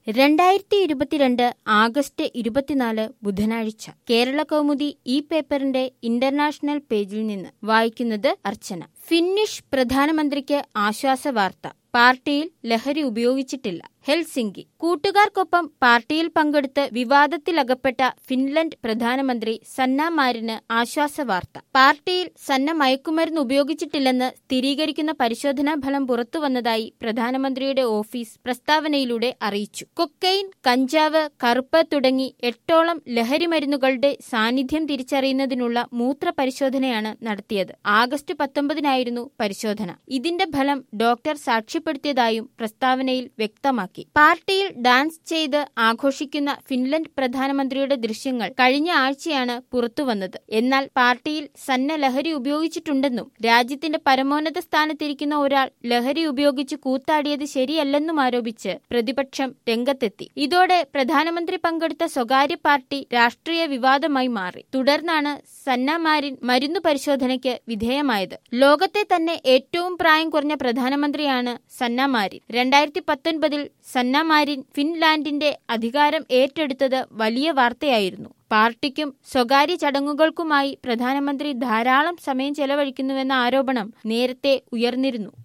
രണ്ടായിരത്തി ഇരുപത്തിരണ്ട് ആഗസ്റ്റ് ഇരുപത്തിനാല് ബുധനാഴ്ച കേരള കൗമുദി ഈ പേപ്പറിന്റെ ഇന്റർനാഷണൽ പേജിൽ നിന്ന് വായിക്കുന്നത് അർച്ചന ഫിന്നിഷ് പ്രധാനമന്ത്രിക്ക് ആശ്വാസ വാർത്ത പാർട്ടിയിൽ ലഹരി ഉപയോഗിച്ചിട്ടില്ല ഹെൽസിംഗി കൂട്ടുകാർക്കൊപ്പം പാർട്ടിയിൽ പങ്കെടുത്ത് വിവാദത്തിലകപ്പെട്ട ഫിൻലൻഡ് പ്രധാനമന്ത്രി സന്ന മാരിന് ആശ്വാസ വാർത്ത പാർട്ടിയിൽ സന്ന മയക്കുമരുന്ന് ഉപയോഗിച്ചിട്ടില്ലെന്ന് സ്ഥിരീകരിക്കുന്ന പരിശോധനാ ഫലം പുറത്തുവന്നതായി പ്രധാനമന്ത്രിയുടെ ഓഫീസ് പ്രസ്താവനയിലൂടെ അറിയിച്ചു കൊക്കൈൻ കഞ്ചാവ് കറുപ്പ് തുടങ്ങി എട്ടോളം ലഹരി മരുന്നുകളുടെ സാന്നിധ്യം തിരിച്ചറിയുന്നതിനുള്ള മൂത്ര പരിശോധനയാണ് നടത്തിയത് ആഗസ്റ്റ് പത്തൊമ്പതിനായിരുന്നു പരിശോധന ഇതിന്റെ ഫലം ഡോക്ടർ സാക്ഷ്യപ്പെടുത്തിയതായും പ്രസ്താവനയിൽ വ്യക്തമാക്കി പാർട്ടിയിൽ ഡാൻസ് ചെയ്ത് ആഘോഷിക്കുന്ന ഫിൻലൻഡ് പ്രധാനമന്ത്രിയുടെ ദൃശ്യങ്ങൾ കഴിഞ്ഞ ആഴ്ചയാണ് പുറത്തുവന്നത് എന്നാൽ പാർട്ടിയിൽ സന്ന ലഹരി ഉപയോഗിച്ചിട്ടുണ്ടെന്നും രാജ്യത്തിന്റെ പരമോന്നത സ്ഥാനത്തിരിക്കുന്ന ഒരാൾ ലഹരി ഉപയോഗിച്ച് കൂത്താടിയത് ശരിയല്ലെന്നും ആരോപിച്ച് പ്രതിപക്ഷം രംഗത്തെത്തി ഇതോടെ പ്രധാനമന്ത്രി പങ്കെടുത്ത സ്വകാര്യ പാർട്ടി രാഷ്ട്രീയ വിവാദമായി മാറി തുടർന്നാണ് സന്ന മാരിൻ മരുന്നു പരിശോധനയ്ക്ക് വിധേയമായത് ലോകത്തെ തന്നെ ഏറ്റവും പ്രായം കുറഞ്ഞ പ്രധാനമന്ത്രിയാണ് സന്ന മാരിൻ രണ്ടായിരത്തി പത്തൊൻപതിൽ സന്ന മാരിൻ ഫിൻലാൻഡിന്റെ അധികാരം ഏറ്റെടുത്തത് വലിയ വാർത്തയായിരുന്നു പാർട്ടിക്കും സ്വകാര്യ ചടങ്ങുകൾക്കുമായി പ്രധാനമന്ത്രി ധാരാളം സമയം ചെലവഴിക്കുന്നുവെന്ന ആരോപണം നേരത്തെ ഉയർന്നിരുന്നു